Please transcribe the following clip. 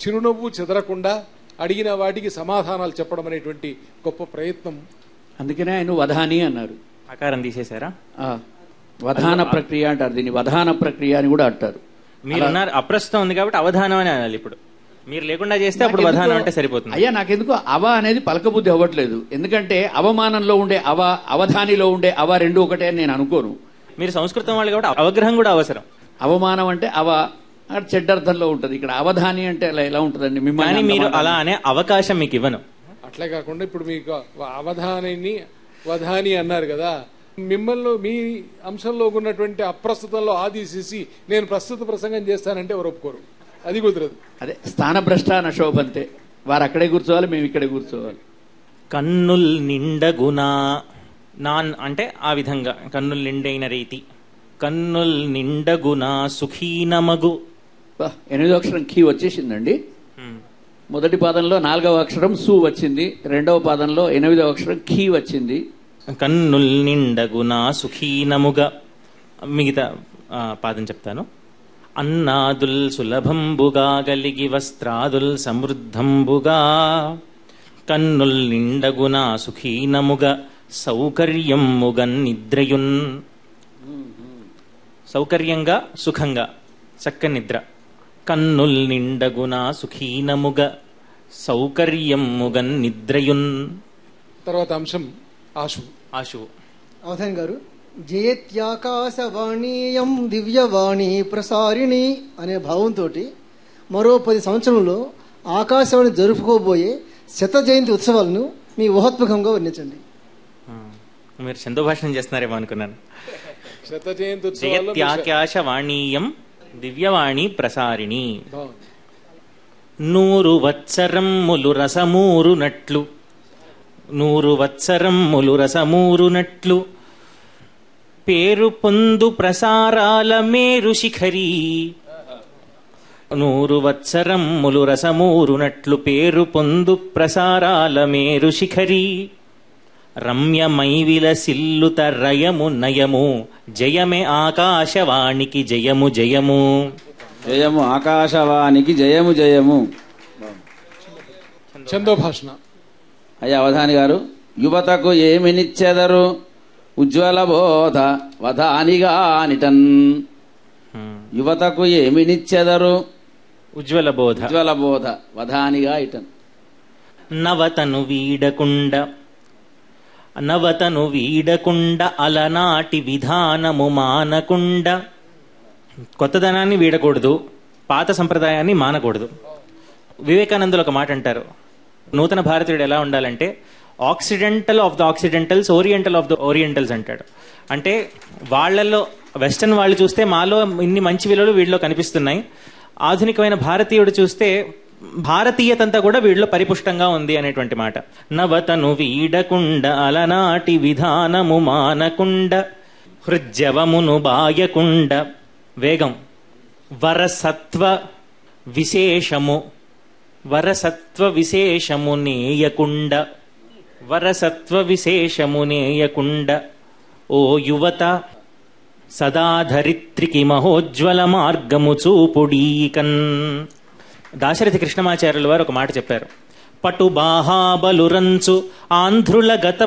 చిరునవ్వు చెదరకుండా అడిగిన వాటికి సమాధానాలు చెప్పడం అనేటువంటి గొప్ప ప్రయత్నం అందుకనే ఆయన వధాని అన్నారు ఆకారం తీసేశారా ఆ, వధాన ప్రక్రియ అంటారు దీన్ని వధాన ప్రక్రియ అని కూడా అంటారు మీరు ఉన్నారు అప్రస్తుతం ఉంది కాబట్టి అవధానం అని అనాలి ఇప్పుడు మీరు లేకుండా చేస్తే అప్పుడు వధానం అంటే సరిపోతుంది అయ్యా నాకెందుకు అవ అనేది పలకబుద్ధి అవ్వట్లేదు ఎందుకంటే అవమానంలో ఉండే అవ అవధానిలో ఉండే అవ రెండు ఒకటే అని నేను అనుకోను మీరు సంస్కృతం వాళ్ళు కాబట్టి అవగ్రహం కూడా అవసరం అవమానం అంటే అవ అది చెడ్డర్థంలో ఉంటది ఇక్కడ అవధాని అంటే అలా ఎలా ఉంటదండి కానీ మిమ్మల్ని మీరు అంత మాట- అలా అనే అవకాశం మీకు ఇవ్వను అట్లే కాకుండా ఇప్పుడు మీకు అవధానిని వధాని అన్నారు కదా మిమ్మల్ని మీ అంశంలో ఉన్నటువంటి అప్రస్తుతంలో ఆదేశిసి నేను ప్రస్తుత ప్రసంగం చేస్తానంటే ఎవరు ఒప్పుకోరు అది కుదరదు అదే స్థానభ్రష్ట నశోభంతే వారు అక్కడే కూర్చోవాలి మేము ఇక్కడే కూర్చోవాలి కన్నుల్ నిండగునా నాన్ అంటే ఆ విధంగా కన్నుల్ నిండైన రీతి కన్నుల్ నిండగునా సుఖీనమగు బా, ఎనిమిదో అక్షరం కీ వచ్చేసిందండి హ్మ్. మొదటి పాదంలో నాలుగవ అక్షరం సు వచ్చింది రెండవ పాదంలో ఎనిమిదవ అక్షరం ఖీ వచ్చింది కన్నుల్ నిండగునా సుఖీనముగా మిగతా ఆ, పాదం చెప్తాను అన్నాదుల్ సులభంబుగా గలిగి వస్త్రాదుల్ సమృద్ధంబుగా కన్నుల్ నిండగునా సుఖీనముగా సౌకర్యముగన్ నిద్రయున్ సౌకర్యంగా సుఖంగా చక్కని నిద్ర కన్నుల్ నిండగునా సుఖీనముగా సౌకర్యముగన్ నిద్రయున్ తర్వాత అంశం ఆశు ఆశువు అవధాన్ గారు జయత్యాకాశవాణీయం దివ్యవాణి ప్రసారిణి అనే భావంతో మరో పది సంవత్సరంలో ఆకాశవాణి జరుపుకోబోయే శత జయంతి ఉత్సవాలను మీ ఊహాత్మకంగా వర్ణించండి ఆ, మీరు చందోభాషణం చేస్తున్నారేమో అనుకున్నాను శత జయంతి ఉత్సవాల్లో మీ శ- జగత్యాకాశవాణీయం దివ్యవాణి ప్రసారిణి బాగుంది. నూరు వత్సరమ్ములు రసమూరునట్లు నూరు వత్సరమ్ములు రసమూరునట్లు పేరు పొందు ప్రసారాల మేరు శిఖరి నూరు వత్సరమ్ములు రసమూరునట్లు పేరు పొందు ప్రసారాల మేరు శిఖరి రమ్యమై విలసిల్లుత రయము నయము జయమే ఆకాశవాణికి జయము జయము జయము ఆకాశవానికి జయము జయము ఛందోభాషణ అయ్యా అవధాని గారు యువతకు ఏమినిచ్చెదరు ఉజ్వల బోధ వధానిగానిటన్ హ్మ్. యువతకు ఏమినిచ్చెదరు ఉజ్వల బోధ ఉజ్వల బోధ వధానిగా ఇటన్ నవతను వీడకుండ నవతను వీడకుండ అలనాటి విధానము మానకుండ కొత్తదనాన్ని వీడకూడదు పాత సంప్రదాయాన్ని మానకూడదు వివేకానందులు ఒక మాట అంటారు నూతన భారతీయుడు ఎలా ఉండాలంటే occidental of the occidentals oriental of the orientals అంటాడు అంటే వాళ్ళల్లో వెస్టర్న్ వాళ్ళు చూస్తే మాలో ఇన్ని మంచి విలువలు వీళ్ళలో కనిపిస్తున్నాయి ఆధునికమైన భారతీయుడు చూస్తే భారతీయతంతా కూడా వీళ్ళలో పరిపుష్టంగా ఉంది అనేటువంటి మాట నవతను వీడకుండ అలనాటి విధానము మానకుండ హృజ్జవమును బాయకుండ వేగం వరసత్వ విశేషము వరసత్వ విశేషము నేయకుండ వరసత్వ విశేషము నేయకుండ ఓ యువత సదాధరిత్రికి మహోజ్వల మార్గము చూపుడీకన్ దాశరథి కృష్ణమాచార్యుల వారు ఒక మాట చెప్పారు పటు బాహాబలురంచు ఆంధ్రుల గత